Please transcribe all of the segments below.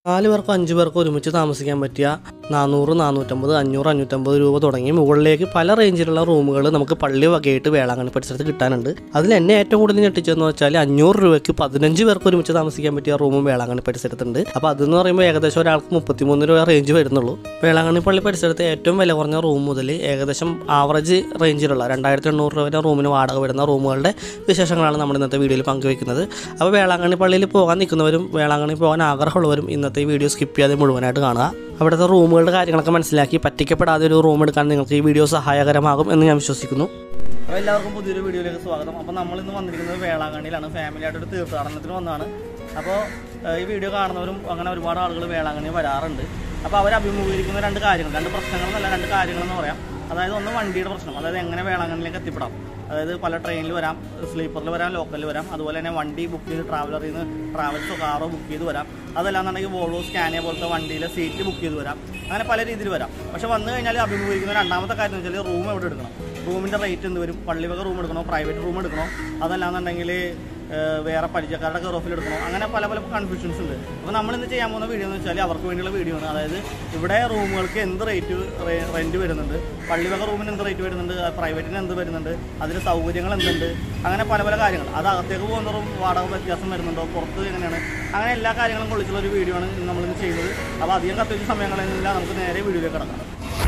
നാല് പേർക്കോ അഞ്ച് പേർക്കോ ഒരുമിച്ച് താമസിക്കാൻ പറ്റിയ നാനൂറ് നാനൂറ്റമ്പത് അഞ്ഞൂറ് അഞ്ഞൂറ്റമ്പത് രൂപ തുടങ്ങി മുകളിലേക്ക് പല റേഞ്ചിലുള്ള റൂമുകൾ നമുക്ക് പള്ളി വകയായിട്ട് വേളാങ്കണ്ണി പരിസരത്ത് കിട്ടാനുണ്ട് അതിൽ എന്നെ ഏറ്റവും കൂടുതൽ ഞെട്ടിച്ചതെന്ന് വെച്ചാൽ അഞ്ഞൂറ് രൂപയ്ക്ക് പതിനഞ്ച് പേർക്ക് ഒരുമിച്ച് താമസിക്കാൻ പറ്റിയ റൂമും വേളാങ്കണ്ണി പരിസരത്തുണ്ട് അപ്പോൾ അതെന്ന് പറയുമ്പോൾ ഏകദേശം ഒരാൾക്ക് മുപ്പത്തിമൂന്ന് രൂപ റേഞ്ച് വരുന്നുള്ളൂ വേളാങ്കണ്ണി പള്ളി പരിസരത്ത് ഏറ്റവും വില കുറഞ്ഞ റൂം മുതൽ ഏകദേശം ആവറേജ് റേഞ്ചിലുള്ള രണ്ടായിരത്തി എണ്ണൂറ് രൂപ വരെ റൂമിന് വാടക വരുന്ന റൂമുകളുടെ വിശേഷങ്ങളാണ് നമ്മൾ ഇന്നത്തെ വീഡിയോയിൽ പങ്കുവെക്കുന്നത് അപ്പോൾ വേളാങ്കണ്ണി പള്ളിയിൽ പോകാൻ നിൽക്കുന്നവരും വേളാങ്കണ്ണി പോകാൻ ആഗ്രഹമുള്ളവരും ഇന്നത്തെ ഈ വീഡിയോ സ്കിപ്പ് ചെയ്യാതെ മുഴുവനായിട്ട് കാണുക അവിടുത്തെ റൂമുകളുടെ കാര്യങ്ങളൊക്കെ മനസ്സിലാക്കി പറ്റിക്കപ്പെടാതെ ഒരു റൂം എടുക്കാൻ നിങ്ങൾക്ക് ഈ വീഡിയോ സഹായകരമാകും എന്ന് ഞാൻ വിശ്വസിക്കുന്നു അപ്പോൾ എല്ലാവർക്കും പുതിയൊരു വീഡിയോയിലേക്ക് സ്വാഗതം അപ്പോൾ നമ്മൾ ഇന്ന് വന്നിരിക്കുന്നത് വേളാങ്കണ്ണിയിലാണ് ഫാമിലി ആയിട്ട് ഒരു തീർത്ഥാടനത്തിന് വന്നതാണ് അപ്പോൾ ഈ വീഡിയോ കാണുന്നവരും അങ്ങനെ ഒരുപാട് ആളുകൾ വേളാങ്കണ്ണി വരാറുണ്ട് അപ്പോൾ അവർ അഭിമുഖീകരിക്കുന്ന രണ്ട് കാര്യങ്ങൾ രണ്ട് പ്രശ്നങ്ങളെന്നല്ല രണ്ട് കാര്യങ്ങളെന്ന് പറയാം അതായത് ഒന്ന് വണ്ടിയുടെ പ്രശ്നം അതായത് എങ്ങനെ വേളാങ്കണ്ണിലേക്ക് എത്തിപ്പെടാം അതായത് പല ട്രെയിനിൽ വരാം സ്ലീപ്പറിൽ വരാം ലോക്കലിൽ വരാം അതുപോലെ തന്നെ വണ്ടി ബുക്ക് ചെയ്ത് ട്രാവലറിൽ നിന്ന് ട്രാവൽസോ കാറോ ബുക്ക് ചെയ്ത് വരാം അതല്ലാന്നുണ്ടെങ്കിൽ വോൾവോ സ്കാനിയ പോലത്തെ വണ്ടിയിലെ സീറ്റ് ബുക്ക് ചെയ്ത് വരാം അങ്ങനെ പല രീതിയിൽ വരാം പക്ഷെ വന്നു കഴിഞ്ഞാൽ അഭിമുഖീകരിക്കുന്ന രണ്ടാമത്തെ കാര്യം എന്ന് വെച്ചാൽ റൂം എവിടെ എടുക്കണം റൂമിൻ്റെ റേറ്റ് എന്ത് വരും പള്ളി വക റൂം എടുക്കണോ പ്രൈവറ്റ് റൂം എടുക്കണോ അതല്ലാന്നുണ്ടെങ്കിൽ ഏഹ്, വേറെ പരിചയക്കാരുടെ കെയർ എടുക്കണോ അങ്ങനെ പല പല കൺഫ്യൂഷൻസ് ഉണ്ട് അപ്പോൾ നമ്മളിന്ന് ചെയ്യാൻ പോകുന്ന വീഡിയോ എന്ന് വെച്ചാൽ അവർക്ക് വേണ്ടിയുള്ള വീഡിയോ ആണ് അതായത് ഇവിടെ റൂമുകൾക്ക് എന്ത് റേറ്റ് റെൻറ്റ് വരുന്നുണ്ട് പള്ളി വക റൂമിന് എന്ത് റേറ്റ് വരുന്നുണ്ട് പ്രൈവറ്റിന് എന്ത് വരുന്നുണ്ട് അതിന് സൗകര്യങ്ങൾ എന്തുണ്ട് അങ്ങനെ പല പല കാര്യങ്ങൾ അത് അകത്തേക്ക് പോകുന്ന റൂം വാടക വ്യത്യാസം വരുന്നുണ്ടോ പുറത്ത് എങ്ങനെയാണ് അങ്ങനെ എല്ലാ കാര്യങ്ങളും കൊള്ളിച്ചുള്ള ഒരു വീഡിയോ ആണ് ഇന്ന് നമ്മളിന്ന് ചെയ്യുന്നത് അപ്പോൾ അധികം കത്തിച്ച സമയങ്ങളെല്ലാം നമുക്ക് നേരെ വീഡിയോയിലേക്ക് കിടക്കാം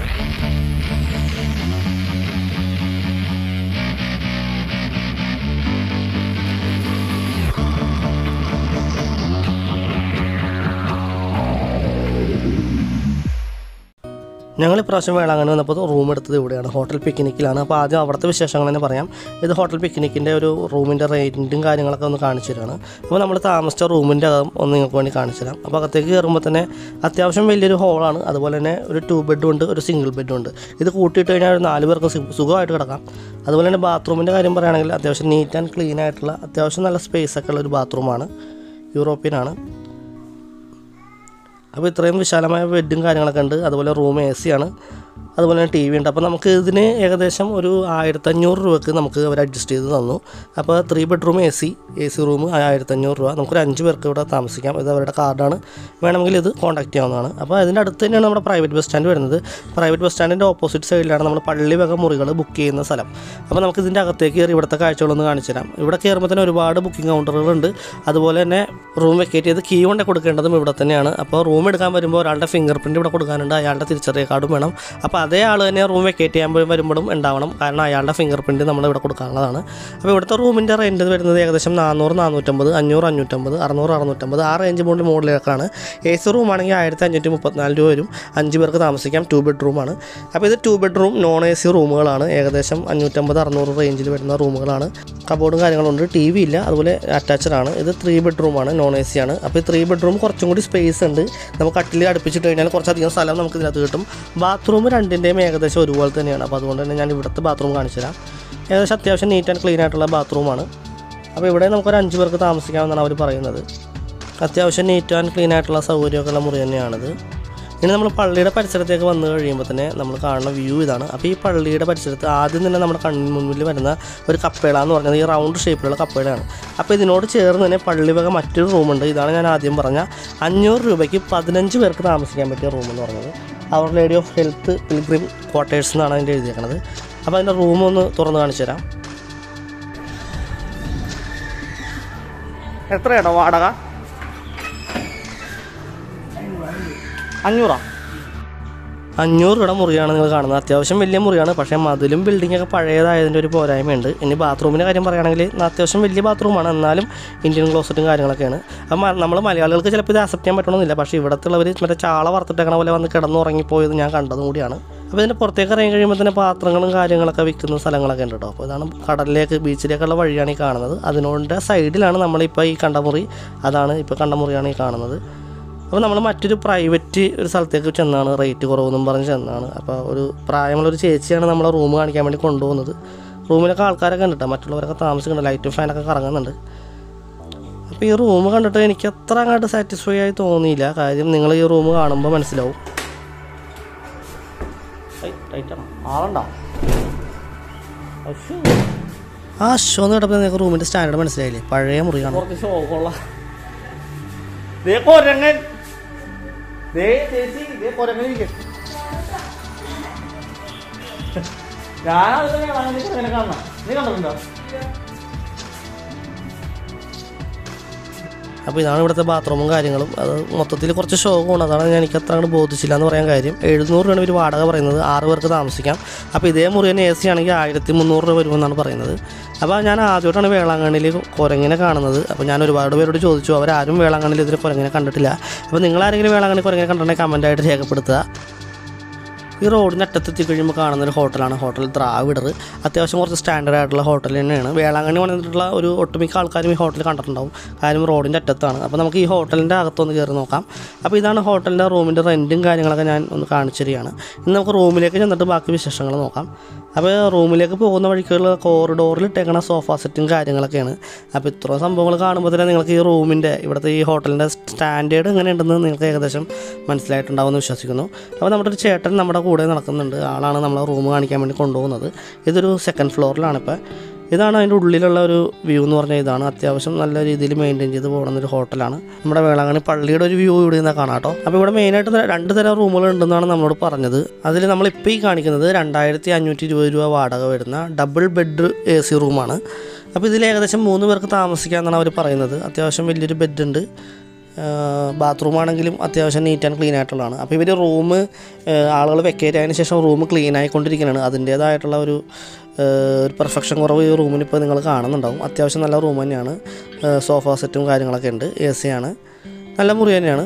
ഞങ്ങൾ ഇപ്രാവശ്യം വേളാങ്കണ്ണി വന്നപ്പോൾ റൂം എടുത്തത് ഇവിടെയാണ് ഹോട്ടൽ പിക്നിക്കിലാണ് അപ്പോൾ ആദ്യം അവിടുത്തെ വിശേഷങ്ങൾ തന്നെ പറയാം ഇത് ഹോട്ടൽ പിക്നിക്കിൻ്റെ ഒരു റൂമിൻ്റെ റേറ്റും കാര്യങ്ങളൊക്കെ ഒന്ന് കാണിച്ചു തരാണ് അപ്പോൾ നമ്മൾ താമസിച്ച റൂമിൻ്റെ അകം ഒന്ന് നിങ്ങൾക്ക് വേണ്ടി കാണിച്ചു തരാം അപ്പോൾ അകത്തേക്ക് കയറുമ്പോൾ തന്നെ അത്യാവശ്യം വലിയൊരു ഹോളാണ് അതുപോലെ തന്നെ ഒരു ടു ബെഡും ഉണ്ട് ഒരു സിംഗിൾ ബെഡും ഉണ്ട് ഇത് കൂട്ടിയിട്ട് കഴിഞ്ഞാൽ ഒരു നാല് പേർക്ക് സു- സുഖമായിട്ട് കിടക്കാം അതുപോലെ തന്നെ ബാത്റൂമിൻ്റെ കാര്യം പറയുകയാണെങ്കിൽ അത്യാവശ്യം നീറ്റ് ആൻഡ് ക്ലീൻ ആയിട്ടുള്ള അത്യാവശ്യം നല്ല സ്പേസ് ഒക്കെ ഉള്ള ഒരു ബാത്റൂമാണ് യൂറോപ്യനാണ് അപ്പോൾ ഇത്രയും വിശാലമായ ബെഡും കാര്യങ്ങളൊക്കെ ഉണ്ട് അതുപോലെ റൂം എ സി ആണ് അതുപോലെ തന്നെ ടി വി ഉണ്ട് അപ്പോൾ നമുക്ക് ഇതിന് ഏകദേശം ഒരു ആയിരത്തഞ്ഞൂറ് രൂപക്ക് നമുക്ക് അവർ അഡ്ജസ്റ്റ് ചെയ്ത് തന്നു അപ്പോൾ three bedroom A C A C room ആയിരത്തഞ്ഞൂറ് രൂപ നമുക്കൊരു അഞ്ച് പേർക്ക് ഇവിടെ താമസിക്കാം ഇത് അവരുടെ കാർഡാണ് വേണമെങ്കിൽ ഇത് കോൺടാക്ട് ചെയ്യാവുന്നതാണ് അപ്പോൾ അതിൻ്റെ അടുത്ത് തന്നെയാണ് നമ്മുടെ പ്രൈവറ്റ് ബസ് സ്റ്റാൻഡ് വരുന്നത് പ്രൈവറ്റ് ബസ് സ്റ്റാൻഡിൻ്റെ ഓപ്പോസിറ്റ് സൈഡിലാണ് നമ്മൾ പള്ളി വക മുറികൾ ബുക്ക് ചെയ്യുന്ന സ്ഥലം അപ്പോൾ നമുക്ക് ഇതിൻ്റെ അകത്തേക്ക് കയറി ഇവിടുത്തെ കാഴ്ചകളൊന്ന് കാണിച്ചു തരാം ഇവിടെ കയറുമ്പോൾ തന്നെ ഒരുപാട് ബുക്കിംഗ് കൗണ്ടറുകളുണ്ട് അതുപോലെ തന്നെ റൂം വെക്കേറ്റ് ചെയ്ത് കീ കൊണ്ട് കൊടുക്കേണ്ടതും ഇവിടെ തന്നെയാണ് അപ്പോൾ റൂം എടുക്കാൻ വരുമ്പോൾ ഒരാളുടെ ഫിംഗർ പ്രിൻറ്റ് ഇവിടെ കൊടുക്കാനുണ്ട് അയാളുടെ തിരിച്ചറിയ കാർഡും വേണം അപ്പോൾ അതേ ആൾ തന്നെ റൂം വെക്കേറ്റ് ചെയ്യാൻ പോയി വരുമ്പോഴും ഉണ്ടാവണം കാരണം അയാളുടെ ഫിംഗർ പ്രിൻറ്റ് നമ്മൾ ഇവിടെ കൊടുക്കാനുള്ളതാണ് അപ്പോൾ ഇവിടുത്തെ റൂമിൻ്റെ റെൻറ്റ് വരുന്നത് ഏകദേശം നാനൂറ് നാനൂറ്റമ്പത് അഞ്ഞൂറ് അഞ്ഞൂറ്റമ്പത് അറുന്നൂറ് അറുന്നൂറ്റമ്പത് ആ റേഞ്ച് മുകളിൽ മുകളിലേക്കാണ് എ സി റൂം ആണെങ്കിൽ ആയിരത്തി അഞ്ഞൂറ്റി മുപ്പത്തിനാല് രൂപ വരും അഞ്ച് പേർക്ക് താമസിക്കാം ടു ബെഡ്റൂമാണ് അപ്പോൾ ഇത് two bedroom non A C റൂമുകളാണ് ഏകദേശം അഞ്ഞൂറ്റമ്പത് അറുന്നൂറ് റേഞ്ചിൽ വരുന്ന റൂമുകളാണ് കബോർഡും കാര്യങ്ങളുണ്ട് ടി വി ഇല്ല അതുപോലെ അറ്റാച്ച്ഡ് ആണ് ഇത് ത്രീ ബെഡ്റൂമാണ് നോൺ എ സി ആണ് അപ്പോൾ ഈ ത്രീ ബെഡ്റൂം കുറച്ചും കൂടി സ്പേസ് ഉണ്ട് നമുക്ക് കട്ടിൽ അടുപ്പിച്ചിട്ട് കഴിഞ്ഞാൽ കുറച്ചധികം സ്ഥലം നമുക്ക് ഇതിനകത്ത് കിട്ടും ബാത്റൂം രണ്ടിൻ്റെയും ഏകദേശം ഒരുപോലെ തന്നെയാണ് അപ്പോൾ അതുകൊണ്ട് തന്നെ ഞാൻ ഇവിടുത്തെ ബാത്റൂം കാണിച്ചു തരാം ഏകദേശം അത്യാവശ്യം നീറ്റ് ആൻഡ് ക്ലീൻ ആയിട്ടുള്ള ബാത്റൂമാണ് അപ്പോൾ ഇവിടെ നമുക്കൊരു അഞ്ച് പേർക്ക് താമസിക്കാമെന്നാണ് അവർ പറയുന്നത് അത്യാവശ്യം നീറ്റ് ആൻഡ് ക്ലീൻ ആയിട്ടുള്ള സൗകര്യമൊക്കെ ഉള്ള മുറി തന്നെയാണിത് ഇനി നമ്മൾ പള്ളിയുടെ പരിസരത്തേക്ക് വന്നു കഴിയുമ്പോൾ തന്നെ നമ്മൾ കാണുന്ന വ്യൂ ഇതാണ് അപ്പോൾ ഈ പള്ളിയുടെ പരിസരത്ത് ആദ്യം തന്നെ നമ്മുടെ കണ്ണിന് മുന്നിൽ വരുന്ന ഒരു കപ്പേള എന്ന് പറഞ്ഞത് ഈ റൗണ്ട് ഷേപ്പിലുള്ള കപ്പേളയാണ് അപ്പോൾ ഇതിനോട് ചേർന്ന് തന്നെ പള്ളി വക മറ്റൊരു റൂമുണ്ട് ഇതാണ് ഞാൻ ആദ്യം പറഞ്ഞ അഞ്ഞൂറ് രൂപയ്ക്ക് പതിനഞ്ച് പേർക്ക് താമസിക്കാൻ പറ്റിയ റൂം എന്ന് പറഞ്ഞത് അവർ Lady of Health Pilgrim Quarters എന്നാണ് അതിൻ്റെ എഴുതിയേക്കണത് അപ്പോൾ അതിൻ്റെ റൂം ഒന്ന് തുറന്ന് കാണിച്ചു തരാം എത്രയാണോ വാടക അഞ്ഞൂറാ അഞ്ഞൂറ് രൂപയുടെ മുറിയാണ് നിങ്ങൾ കാണുന്നത് അത്യാവശ്യം വലിയ മുറിയാണ് പക്ഷേ മതിലും ബിൽഡിംഗ് ഒക്കെ പഴയതായതിൻ്റെ ഒരു പോരായ്മയുണ്ട് ഇനി ബാത്റൂമിൻ്റെ കാര്യം പറയുകയാണെങ്കിൽ അത്യാവശ്യം വലിയ ബാത്റൂമാണ് എന്നാലും ഇന്ത്യൻ ക്ലോസറ്റും കാര്യങ്ങളൊക്കെയാണ് അപ്പം നമ്മൾ മലയാളികൾക്ക് ചിലപ്പോൾ ഇത് അക്സെപ്റ്റ് ചെയ്യാൻ പറ്റണമെന്നില്ല പക്ഷേ ഇവിടുത്തെ ഉള്ളവർ മറ്റേ ചാള വറുത്തിട്ടേക്കണ പോലെ വന്ന് കിടന്നുറങ്ങിപ്പോയത് ഞാൻ കണ്ടതും കൂടിയാണ് അപ്പോൾ ഇതിൻ്റെ പുറത്തേക്ക് ഇറങ്ങി കഴിയുമ്പോൾ തന്നെ പാത്രങ്ങളും കാര്യങ്ങളൊക്കെ വിൽക്കുന്ന സ്ഥലങ്ങളൊക്കെ ഉണ്ട് കേട്ടോ അപ്പോൾ ഇതാണ് കടലിലേക്ക് ബീച്ചിലേക്കുള്ള വഴിയാണ് ഈ കാണുന്നത് അതിനോട് സൈഡിലാണ് നമ്മളിപ്പോൾ ഈ കണ്ടമുറി അതാണ് ഇപ്പോൾ കണ്ടമുറിയാണ് ഈ കാണുന്നത് അപ്പോൾ നമ്മൾ മറ്റൊരു പ്രൈവറ്റ് ഒരു സ്ഥലത്തേക്ക് ചെന്നാണ് റേറ്റ് കുറവെന്നും പറഞ്ഞ് ചെന്നാണ് അപ്പോൾ ഒരു പ്രായമുള്ള ഒരു ചേച്ചിയാണ് നമ്മളെ റൂം കാണിക്കാൻ വേണ്ടി കൊണ്ടുപോകുന്നത് റൂമിലൊക്കെ ആൾക്കാരൊക്കെ ഉണ്ട് കേട്ടോ മറ്റുള്ളവരൊക്കെ താമസിക്കുന്നുണ്ട് ലൈറ്റും ഫാനൊക്കെ കറങ്ങുന്നുണ്ട് അപ്പോൾ ഈ റൂം കണ്ടിട്ട് എനിക്ക് അത്ര അങ്ങോട്ട് സാറ്റിസ്ഫൈ ആയി തോന്നിയില്ല കാര്യം നിങ്ങൾ ഈ റൂം കാണുമ്പോൾ മനസ്സിലാവും ആളുണ്ടോ ആ ഷോ എന്ന് കേട്ടപ്പോൾ നിങ്ങൾക്ക് റൂമിൻ്റെ സ്റ്റാൻഡേർഡ് മനസ്സിലായില്ലേ പഴയ മുറിയാണ് കുറച്ച് ഷോ കൊള്ളാം കൊരങ്ങൻ ദേ ചേച്ചി ദേ കുരങ്ങനിരിക്കും ഞാനത് വേളാങ്കണ്ണി കാണണം നീ കണ്ടിട്ടുണ്ടോ അപ്പോൾ ഇതാണ് ഇവിടുത്തെ ബാത്റൂമും കാര്യങ്ങളും അത് മൊത്തത്തിൽ കുറച്ച് ഷോക്കാണ് അതാണ് ഞാൻ എനിക്ക് അത്ര അങ്ങോട്ട് ബോധിച്ചില്ല എന്ന് പറയാൻ കാര്യം എഴുന്നൂറ് രൂപയാണ് ഒരു വാടക പറയുന്നത് ആറ് പേർക്ക് താമസിക്കാം അപ്പോൾ ഇതേ മുറി തന്നെ എ സി ആണെങ്കിൽ ആയിരത്തി മുന്നൂറ് രൂപ വരുമെന്നാണ് പറയുന്നത് അപ്പോൾ ഞാൻ ആദ്യമായിട്ടാണ് വേളാങ്കണ്ണിയിൽ കുരങ്ങിനെ കാണുന്നത് അപ്പോൾ ഞാൻ ഒരുപാട് പേരോട് ചോദിച്ചു അവരാരും വേളാങ്കണ്ണിയിൽ ഇതിൽ കുരങ്ങിനെ കണ്ടിട്ടില്ല അപ്പോൾ നിങ്ങളാരെങ്കിലും വേളാങ്കണ്ണി കുരങ്ങിനെ കണ്ടിട്ടുണ്ടെങ്കിൽ കമൻറ്റായിട്ട് രേഖപ്പെടുത്തുക ഈ റോഡിൻ്റെ അറ്റത്തെത്തി കഴിയുമ്പോൾ കാണുന്ന ഒരു ഹോട്ടലാണ് ഹോട്ടൽ ദ്രാവിഡർ അത്യാവശ്യം കുറച്ച് സ്റ്റാൻഡേർഡ് ആയിട്ടുള്ള ഹോട്ടൽ തന്നെയാണ് വേളാങ്കണ്ണി വന്നിട്ടുള്ള ഒരു ഒട്ടുമിക്ക ആൾക്കാരും ഈ ഹോട്ടൽ കണ്ടിട്ടുണ്ടാവും കാര്യം റോഡിൻ്റെ അറ്റത്താണ് അപ്പോൾ നമുക്ക് ഈ ഹോട്ടലിൻ്റെ അകത്തൊന്ന് കയറി നോക്കാം അപ്പോൾ ഇതാണ് ഹോട്ടലിൻ്റെ റൂമിൻ്റെ റെൻറ്റും കാര്യങ്ങളൊക്കെ ഞാൻ ഒന്ന് കാണിച്ചു തരികയാണ് ഇന്ന് നമുക്ക് റൂമിലേക്ക് ചെന്നിട്ട് ബാക്കി വിശേഷങ്ങൾ നോക്കാം അപ്പോൾ റൂമിലേക്ക് പോകുന്ന വഴിക്കുള്ള കോറിഡോറിൽ ഇട്ടേക്കണ സോഫ സെറ്റും കാര്യങ്ങളൊക്കെയാണ് അപ്പോൾ ഇത്രയും സംഭവങ്ങൾ കാണുമ്പോൾ തന്നെ നിങ്ങൾക്ക് ഈ റൂമിൻ്റെ ഇവിടുത്തെ ഈ ഹോട്ടലിൻ്റെ സ്റ്റാൻഡേർഡ് എങ്ങനെയുണ്ടെന്ന് നിങ്ങൾക്ക് ഏകദേശം മനസ്സിലായിട്ടുണ്ടാവുമെന്ന് വിശ്വസിക്കുന്നു അപ്പോൾ നമ്മുടെ ഒരു ചേട്ടൻ നമ്മുടെ കൂടെ നടക്കുന്നുണ്ട് ആളാണ് നമ്മളെ റൂം കാണിക്കാൻ വേണ്ടി കൊണ്ടുപോകുന്നത് ഇതൊരു സെക്കൻഡ് ഫ്ലോറിലാണ് ഇപ്പോൾ ഇതാണ് അതിൻ്റെ ഉള്ളിലുള്ള ഒരു വ്യൂ എന്ന് പറഞ്ഞാൽ ഇതാണ് അത്യാവശ്യം നല്ല രീതിയിൽ മെയിൻറ്റെയിൻ ചെയ്ത് പോകുന്ന ഒരു ഹോട്ടലാണ് നമ്മുടെ വേളാങ്കണ്ണി പള്ളിയുടെ ഒരു വ്യൂ ഇവിടെ നിന്ന് കാണാം കേട്ടോ അപ്പോൾ ഇവിടെ മെയിനായിട്ട് ത- രണ്ട് തരം റൂമുകൾ ഉണ്ടെന്നാണ് നമ്മളോട് പറഞ്ഞത് അതിൽ നമ്മളിപ്പോൾ ഈ കാണിക്കുന്നത് രണ്ടായിരത്തി അഞ്ഞൂറ്റി ഇരുപത് രൂപ വാടക വരുന്ന ഡബിൾ ബെഡ് എ സി റൂമാണ് അപ്പോൾ ഇതിൽ ഏകദേശം മൂന്ന് പേർക്ക് താമസിക്കാമെന്നാണ് അവർ പറയുന്നത് അത്യാവശ്യം വലിയൊരു ബെഡുണ്ട് ബാത്റൂം ആണെങ്കിലും അത്യാവശ്യം നീറ്റ് ആൻഡ് ക്ലീൻ ആയിട്ടുള്ളതാണ് അപ്പോൾ ഇവർ റൂം ആളുകൾ വെക്കേറ്റ് ആയതിനു ശേഷം റൂം ക്ലീൻ ആയിക്കൊണ്ടിരിക്കുകയാണ് അതിൻ്റേതായിട്ടുള്ള ഒരു ഏഹ്, ഒരു പെർഫെക്ഷൻ കുറവ് ഈ റൂമിന് ഇപ്പോൾ നിങ്ങൾ കാണുന്നുണ്ടാവും അത്യാവശ്യം നല്ല റൂം തന്നെയാണ് ഏഹ്, സോഫ സെറ്റും കാര്യങ്ങളൊക്കെ ഉണ്ട് എ സി ആണ് നല്ല മുറി തന്നെയാണ്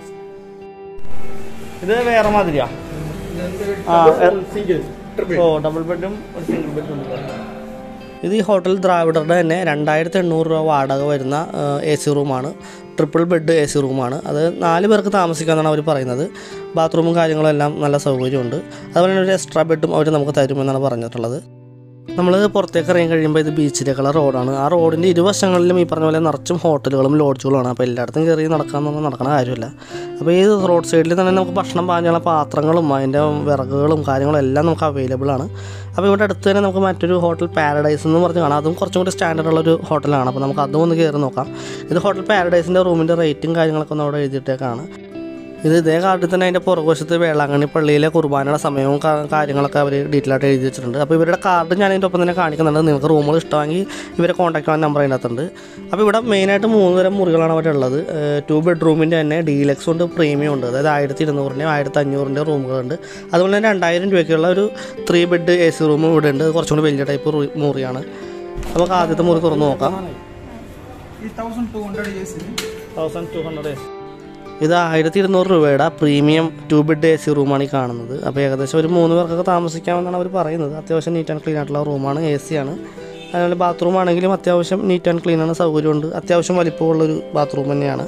ഇത് വേറെ മാതിരിയാ ആ ഓ ഡബിൾ ബെഡും ഒരു സിംഗിൾ ബെഡും ഉണ്ട് ഇത് ഈ ഹോട്ടൽ ദ്രാവിഡറുടെ തന്നെ രണ്ടായിരത്തി എണ്ണൂറ് രൂപ വാടക വരുന്ന എ സി റൂമാണ് ട്രിപ്പിൾ ബെഡ് എ സി റൂമാണ് അത് നാല് പേർക്ക് താമസിക്കാമെന്നാണ് അവർ പറയുന്നത് ബാത്റൂമും കാര്യങ്ങളും എല്ലാം നല്ല സൗകര്യമുണ്ട് അതുപോലെ തന്നെ ഒരു എക്സ്ട്രാ ബെഡും അവർ നമുക്ക് തരുമെന്നാണ് പറഞ്ഞിട്ടുള്ളത് നമ്മൾ പുറത്തേക്ക് ഇറങ്ങി കഴിയുമ്പോൾ ഇത് ബീച്ചിലേക്കുള്ള റോഡാണ് ആ റോഡിൻ്റെ ഇരുവശങ്ങളിലും ഈ പറഞ്ഞ പോലെ നിറച്ചും ഹോട്ടലുകളും ലോഡ്ജുകളുമാണ് അപ്പോൾ എല്ലായിടത്തും കയറി നടക്കാമെന്നൊന്നും നടക്കണ കാര്യമില്ല അപ്പോൾ ഈ റോഡ് സൈഡിൽ തന്നെ നമുക്ക് ഭക്ഷണം പാഞ്ഞുള്ള പാത്രങ്ങളും അതിൻ്റെ വിറകുകളും കാര്യങ്ങളും എല്ലാം നമുക്ക് അവൈലബിൾ ആണ് അപ്പോൾ ഇവിടെ അടുത്ത് തന്നെ നമുക്ക് മറ്റൊരു ഹോട്ടൽ പാരഡൈസ് എന്ന് പറഞ്ഞ് കാണാം അതും കുറച്ചും കൂടി സ്റ്റാൻഡേർഡ് ഉള്ളൊരു ഹോട്ടലാണ് അപ്പോൾ നമുക്ക് അതും ഒന്ന് കയറി നോക്കാം ഇത് ഹോട്ടൽ പാരഡൈസിൻ്റെ റൂമിൻ്റെ റേറ്റും കാര്യങ്ങളൊക്കെ ഒന്ന് അവിടെ എഴുതിയിട്ടേക്കാണ് ഇത് ഇതേ കാർഡിൽ തന്നെ അതിൻ്റെ പുറകുവശത്ത് വേളാങ്കണ്ണി പള്ളിയിലെ കുർബാനയുടെ സമയവും കാ- കാര്യങ്ങളൊക്കെ അവർ ഡീറ്റെയിൽ ആയിട്ട് എഴുതി വെച്ചിട്ടുണ്ട് അപ്പോൾ ഇവരുടെ കാർഡ് ഞാൻ അതിൻ്റെ ഒപ്പം തന്നെ കാണിക്കുന്നുണ്ട് നിങ്ങൾക്ക് റൂമുകൾ ഇഷ്ടമെങ്കിൽ ഇവരെ കോൺടാക്ട് ചെയ്യാൻ നമ്പർ അതിനകത്തുണ്ട് അപ്പോൾ ഇവിടെ മെയിനായിട്ട് മൂന്ന് തരം മുറികളാണ് അവിടെ ഉള്ളത് ടു ബെഡ്റൂമിൻ്റെ തന്നെ ഡീലക്സ് ഉണ്ട് പ്രീമിയം ഉണ്ട് അതായത് ആയിരത്തി ഇരുന്നൂറിൻ്റെയും ആയിരത്തി അഞ്ഞൂറിൻ്റെ റൂമുകളുണ്ട് അതുപോലെ തന്നെ രണ്ടായിരം രൂപയ്ക്കുള്ള ഒരു three bed A C room ഇവിടെ ഉണ്ട് കുറച്ചും കൂടി വലിയ ടൈപ്പ് മുറിയാണ് നമുക്ക് ആദ്യത്തെ മുറി തുറന്ന് നോക്കാം ಈ thousand two hundred A C thousand two hundred ഇത് ആയിരത്തി ഇരുന്നൂറ് രൂപയുടെ premium two bed A C റൂമാണ് ഈ കാണുന്നത് അപ്പോൾ ഏകദേശം ഒരു മൂന്ന് പേർക്കൊക്കെ താമസിക്കാമെന്നാണ് അവർ പറയുന്നത് അത്യാവശ്യം നീറ്റ് ആൻഡ് ക്ലീൻ ആയിട്ടുള്ള റൂമാണ് എ സി ആണ് അതുപോലെ ബാത്റൂം ആണെങ്കിലും അത്യാവശ്യം നീറ്റ് ആൻഡ് ക്ലീൻ ആണ് സൗകര്യമുണ്ട് അത്യാവശ്യം വലിപ്പമുള്ളൊരു ബാത്റൂം തന്നെയാണ്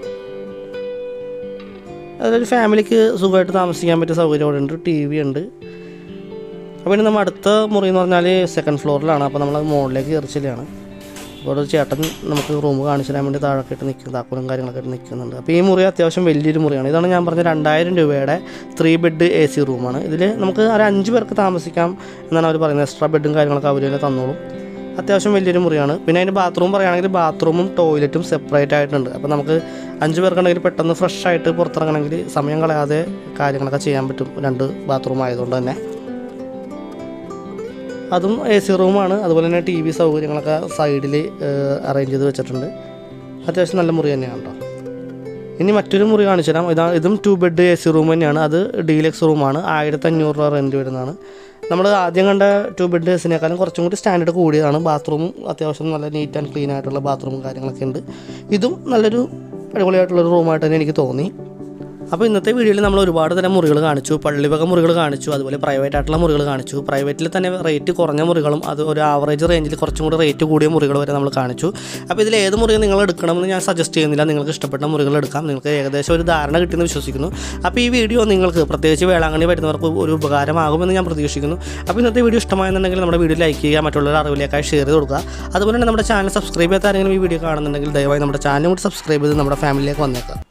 അതൊരു ഫാമിലിക്ക് സുഖമായിട്ട് താമസിക്കാൻ പറ്റിയ സൗകര്യം അവിടെ ഉണ്ട് ടി വി ഉണ്ട് അപ്പോൾ ഇനി നമ്മൾ അടുത്ത മുറി എന്ന് പറഞ്ഞാൽ സെക്കൻഡ് ഫ്ലോറിലാണ് അപ്പോൾ നമ്മൾ മുകളിലേക്ക് കയറിച്ചില്ലാണ് അപ്പോൾ ഒരു ചേട്ടൻ നമുക്ക് റൂം കാണിച്ചു തരാൻ വേണ്ടി താഴൊക്കെ ഇട്ട് നിൽക്കും താക്കോലും കാര്യങ്ങളൊക്കെ ഇട്ട് നിൽക്കുന്നുണ്ട് അപ്പോൾ ഈ മുറി അത്യാവശ്യം വലിയൊരു മുറിയാണ് ഇതാണ് ഞാൻ പറഞ്ഞ രണ്ടായിരം രൂപയുടെ ത്രീ ബെഡ് എ സി റൂമാണ് ഇതിൽ നമുക്ക് ഒരു അഞ്ച് പേർക്ക് താമസിക്കാം എന്നാണ് അവർ പറയുന്നത് എക്സ്ട്രാ ബെഡും കാര്യങ്ങളൊക്കെ അവർ തന്നെ തന്നോളും അത്യാവശ്യം വലിയൊരു മുറിയാണ് പിന്നെ അതിൻ്റെ ബാത്റൂം പറയുകയാണെങ്കിൽ ബാത്റൂമും ടോയ്ലറ്റും സെപ്പറേറ്റ് ആയിട്ടുണ്ട് അപ്പോൾ നമുക്ക് അഞ്ച് പേർക്കുണ്ടെങ്കിൽ പെട്ടെന്ന് ഫ്രഷ് ആയിട്ട് പുറത്തിറങ്ങണമെങ്കിൽ സമയം കളയാതെ കാര്യങ്ങളൊക്കെ ചെയ്യാൻ പറ്റും രണ്ട് ബാത്റൂം ആയതുകൊണ്ട് തന്നെ അതും എ സി റൂമാണ് അതുപോലെ തന്നെ ടി വി സൗകര്യങ്ങളൊക്കെ സൈഡിൽ അറേഞ്ച് ചെയ്ത് വെച്ചിട്ടുണ്ട് അത്യാവശ്യം നല്ല മുറി തന്നെയാണ് കേട്ടോ ഇനി മറ്റൊരു മുറി കാണിച്ചു തരാം ഇതാ ഇതും two bed A C room തന്നെയാണ് അത് ഡീലക്സ് റൂമാണ് ആയിരത്തി അഞ്ഞൂറ് രൂപ റെൻറ്റ് വരുന്നതാണ് നമ്മൾ ആദ്യം കണ്ട ടു ബെഡ് എസിനേക്കാളും കുറച്ചും കൂടി സ്റ്റാൻഡേർഡ് കൂടിയതാണ് ബാത്റൂമും അത്യാവശ്യം നല്ല നീറ്റ് ആൻഡ് ക്ലീൻ ആയിട്ടുള്ള ബാത്റൂമും കാര്യങ്ങളൊക്കെ ഉണ്ട് ഇതും നല്ലൊരു അടിപൊളിയായിട്ടുള്ളൊരു റൂമായിട്ട് തന്നെ എനിക്ക് തോന്നി അപ്പോൾ ഇന്നത്തെ വീഡിയോയിൽ നമ്മൾ ഒരുപാട് തരം മുറികൾ കാണിച്ചു പള്ളിവക മുറികൾ കാണിച്ചു അതുപോലെ പ്രൈവറ്റ് ആയിട്ടുള്ള മുറികൾ കാണിച്ചു പ്രൈവറ്റിൽ തന്നെ റേറ്റ് കുറഞ്ഞ മുറികളും അത് ഒരു ആവറേജ് റേഞ്ചിൽ കുറച്ചും കൂടി റേറ്റ് കൂടിയ മുറികൾ വരെ നമ്മൾ കാണിച്ചു അപ്പോൾ ഇതിൽ ഏത് മുറി നിങ്ങൾ എടുക്കണമെന്ന് ഞാൻ സജസ്റ്റ് ചെയ്യുന്നില്ല നിങ്ങൾക്ക് ഇഷ്ടപ്പെട്ട മുറികൾ എടുക്കാം നിങ്ങൾക്ക് ഏകദേശം ഒരു ധാരണ കിട്ടിയെന്ന് വിശ്വസിക്കുന്നു അപ്പോൾ ഈ വീഡിയോ നിങ്ങൾക്ക് പ്രത്യേകിച്ച് വേളാങ്കണ്ണി വരുന്നവർക്ക് ഒരു ഉപകാരമാകുമെന്ന് ഞാൻ പ്രതീക്ഷിക്കുന്നു അപ്പോൾ ഇന്നത്തെ വീഡിയോ ഇഷ്ടമായെന്നുണ്ടെങ്കിൽ നമ്മുടെ വീഡിയോ ലൈക്ക് ചെയ്യുക മറ്റുള്ളവർ അറിവിലേക്കായി ഷെയർ ചെയ്ത് കൊടുക്കുക അതുപോലെ തന്നെ നമ്മുടെ ചാനൽ സബ്സ്ക്രൈബ് ചെയ്യാത്ത ആരെങ്കിലും ഈ വീഡിയോ കാണുന്നുണ്ടെങ്കിൽ ദയവായി നമ്മുടെ ചാനൽ കൂടി സബ്സ്ക്രൈബ് ചെയ്ത് നമ്മുടെ ഫാമിലിയിലേക്ക് വന്നേക്കാം